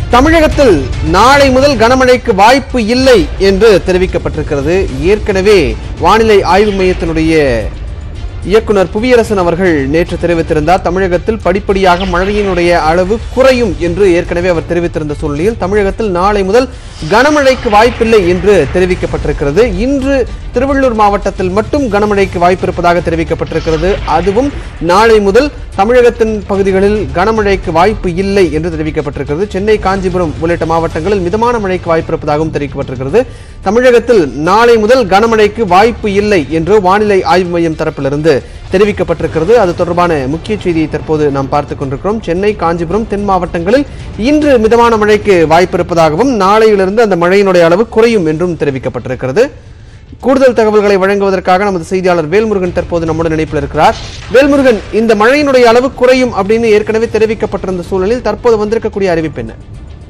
தமிழகத்தில் நாளை முதல் கனமழைக்கு வாய்ப்பு இல்லை என்று தெரிவிக்கப்பட்டிருக்கிறது ஏற்கனவே வானிலை ஆய்வு மையத்தினுடைய இயக்குனர் புவியரசன் அவர்கள் நேற்று தெரிவித்திருந்தார் தமிழகத்தில் படிப்படியாக மழையினுடைய அளவு குறையும் என்று ஏற்கனவே அவர் தெரிவித்திருந்த சூழ்நிலையில் தமிழகத்தில் நாளை முதல் கனமழைக்கு வாய்ப்பில்லை என்று தெரிவிக்கப்பட்டிருக்கிறது இன்று திருவள்ளூர் மாவட்டத்தில் மட்டும் கனமழைக்கு வாய்ப்பு இருப்பதாக தெரிவிக்கப்பட்டிருக்கிறது அதுவும் நாளை முதல் தமிழகத்தின் பகுதிகளில் கனமழைக்கு வாய்ப்பு இல்லை என்று தெரிவிக்கப்பட்டிருக்கிறது சென்னை காஞ்சிபுரம் உள்ளிட்ட மாவட்டங்களில் மிதமான மழைக்கு வாய்ப்பு இருப்பதாகவும் தெரிவிக்கப்பட்டிருக்கிறது தமிழகத்தில் நாளை முதல் கனமழைக்கு வாய்ப்பு இல்லை என்று வானிலை ஆய்வு மையம் தரப்பிலிருந்து தெரிவிக்கப்பட்டிருக்கிறது அது தொடர்பான முக்கிய செய்தியை தற்போது நாம் பார்த்துக் கொண்டிருக்கிறோம் சென்னை காஞ்சிபுரம் தென் மாவட்டங்களில் இன்று மிதமான மழைக்கு வாய்ப்பு இருப்பதாகவும் நாளையிலிருந்து அந்த மழையினுடைய அளவு குறையும் என்றும் தெரிவிக்கப்பட்டிருக்கிறது கூடுதல் தகவல்களை வழங்குவதற்காக நமது செய்தியாளர் வேல்முருகன் தற்போது நம்முடன் இணைப்பில் இருக்கிறார் வேல்முருகன் இந்த மழையினுடைய அளவு குறையும் அப்படின்னு ஏற்கனவே தெரிவிக்கப்பட்டிருந்த சூழலில் தற்போது வந்திருக்கக்கூடிய அறிவிப்பு என்ன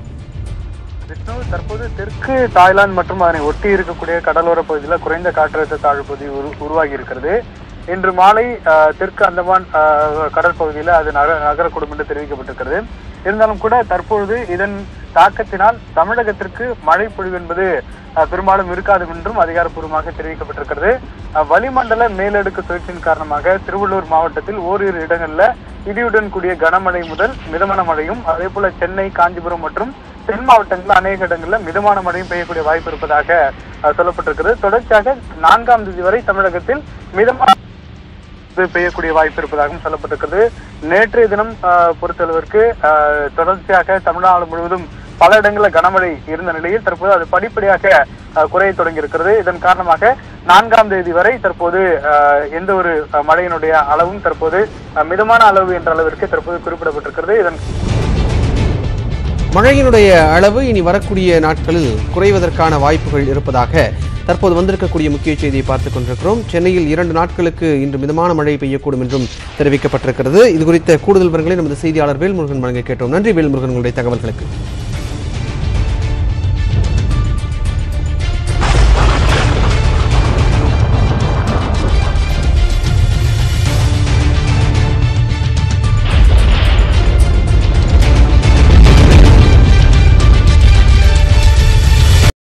விஷ்ணு தற்போது தெற்கு தாய்லாந்து மற்றும் அதனை ஒட்டி இருக்கக்கூடிய கடலோர பகுதியில் குறைந்த காற்றழுத்த தாழ்வு பகுதி உரு உருவாகி இருக்கிறது இன்று மாலை ஆஹ், தெற்கு அந்தமான் ஆஹ், கடல் பகுதியில் அது நக நகரக்கூடும் என்று தெரிவிக்கப்பட்டிருக்கிறது இருந்தாலும் கூட தற்பொழுது இதன் தாக்கத்தினால் தமிழகத்திற்கு மழை பொழிவு என்பது ஆஹ், பெரும்பாலும் இருக்காது என்றும் அதிகாரப்பூர்வமாக தெரிவிக்கப்பட்டிருக்கிறது ஆஹ், வளிமண்டல மேலடுக்கு சுழற்சியின் காரணமாக திருவள்ளூர் மாவட்டத்தில் ஓரிரு இடங்கள்ல இடியுடன் கூடிய கனமழை முதல் மிதமான மழையும் அதே போல சென்னை காஞ்சிபுரம் மற்றும் தென் மாவட்டங்களில் அநேக இடங்களில் மிதமான மழையும் பெய்யக்கூடிய வாய்ப்பு இருப்பதாக அஹ், சொல்லப்பட்டிருக்கிறது தொடர்ச்சியாக நான்காம் தேதி வரை தமிழகத்தில் மிதமான மழை பெய்யக்கூடிய வாய்ப்பு இருப்பதாகவும் சொல்லப்பட்டிருக்கிறது நேற்றைய தினம் அஹ், பொறுத்தளவிற்கு அஹ், தொடர்ச்சியாக தமிழ்நாடு முழுவதும் பல இடங்களில் கனமழை இருந்த நிலையில் தற்போது அது படிப்படியாக அஹ், குறைய தொடங்கி இருக்கிறது இதன் காரணமாக நான்காம் தேதி வரை தற்போது அஹ், எந்த ஒரு அஹ், மழையினுடைய அளவும் தற்போது அஹ், மிதமான அளவு என்ற அளவிற்கு தற்போது குறிப்பிடப்பட்டிருக்கிறது இதன் மழையினுடைய அளவு இனி வரக்கூடிய நாட்களில் குறைவதற்கான வாய்ப்புகள் இருப்பதாக தற்போது வந்திருக்கக்கூடிய முக்கிய செய்தியை பார்த்துக் கொண்டிருக்கிறோம் சென்னையில் இரண்டு நாட்களுக்கு இன்று மிதமான மழை பெய்யக்கூடும் என்றும் தெரிவிக்கப்பட்டிருக்கிறது இது குறித்த கூடுதல் விவரங்களை நமது செய்தியாளர் வேல்முருகன் வழங்க கேட்டோம் நன்றி வேல்முருகன் உங்களுடைய தகவல்களுக்கு